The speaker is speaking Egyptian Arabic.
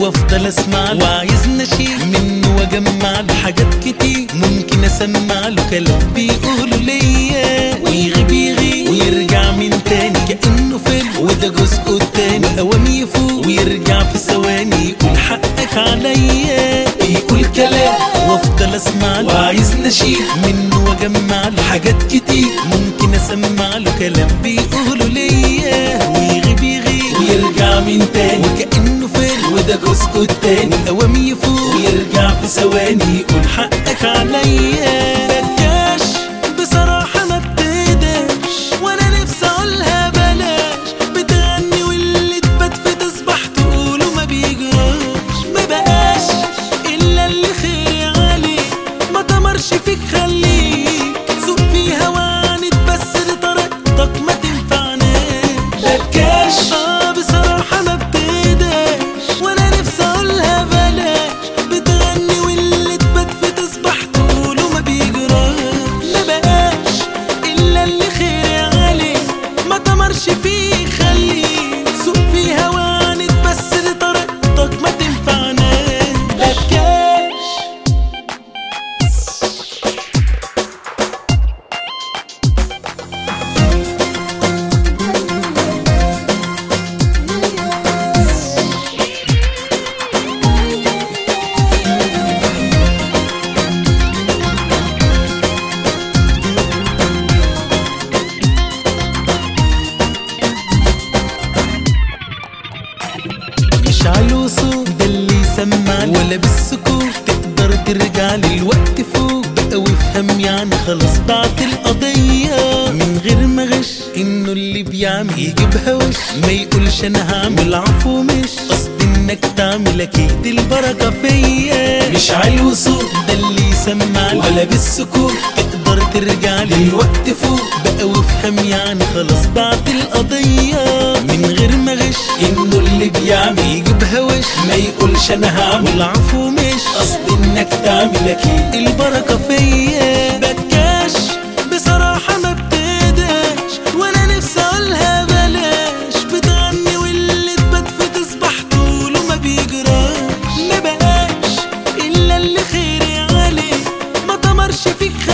وافضل اسمع له وعايز نشيل منه واجمع له حاجات كتير ممكن اسمع له كلام بيقوله ليا ويغيب يغيب ويرجع من تاني كانه فيلم وده جزءه التاني اوام يفوق ويرجع في ثواني يقول حقك عليا يقول كلام وافضل اسمع له وعايز نشيل منه واجمع له حاجات كتير ممكن اسمع له كلام بيقوله ليا ويغيب يغيب ويرجع من تاني وكانه فيلم وده جزءه التاني اوام يفوق ويرجع في ثواني يقول حقك عليا بكاش بصراحة ما بتهداش وانا نفسي اقولها بلاش بتغني واللي تبات في تصبح تقوله ما بيجراش ما بقاش الا اللي خير عليه ما تمرش فيك خليك سوق فيها وعند بس لطريقتك ما تنفعناش بكاش اه بصراحة ما بتهداش وانا نفسي اقولها بلاش بتغني واللي تبات في تصبح تقوله ما بيجراش ما بقاش الا اللي خير عليه ما تمرش فيه خليك سوق فيها وعند بس لطريقتك ما تنفعناش بكاش مش عالوصول ده اللي يسمع ولا بالسكوت تقدر ترجع للوقت فوق بقى وافهم يعني خلاص ضاعت القضية من غير ما غش انه اللي بيعمل يجيبها وش ما يقولش انا هعمل عفو مش قصدي انك تعمل اكيد البركة فيا مش عالوصول ده اللي يسمع ولا بالسكوت تقدر ترجع للوقت فوق بقى وافهم يعني خلاص ضاعت القضية من غير ما غش انه اللي بيعمل يجيبها وش ما يقولش انا هعمل عفو مش قصدي انك تعمل اكيد البركة فيا بكاش بصراحة ما بتهداش وانا نفسي اقولها بلاش بتغني واللي تبات في تصبح طوله ما بيجراش ما بقاش الا اللي خير عليه ما تمرش فيك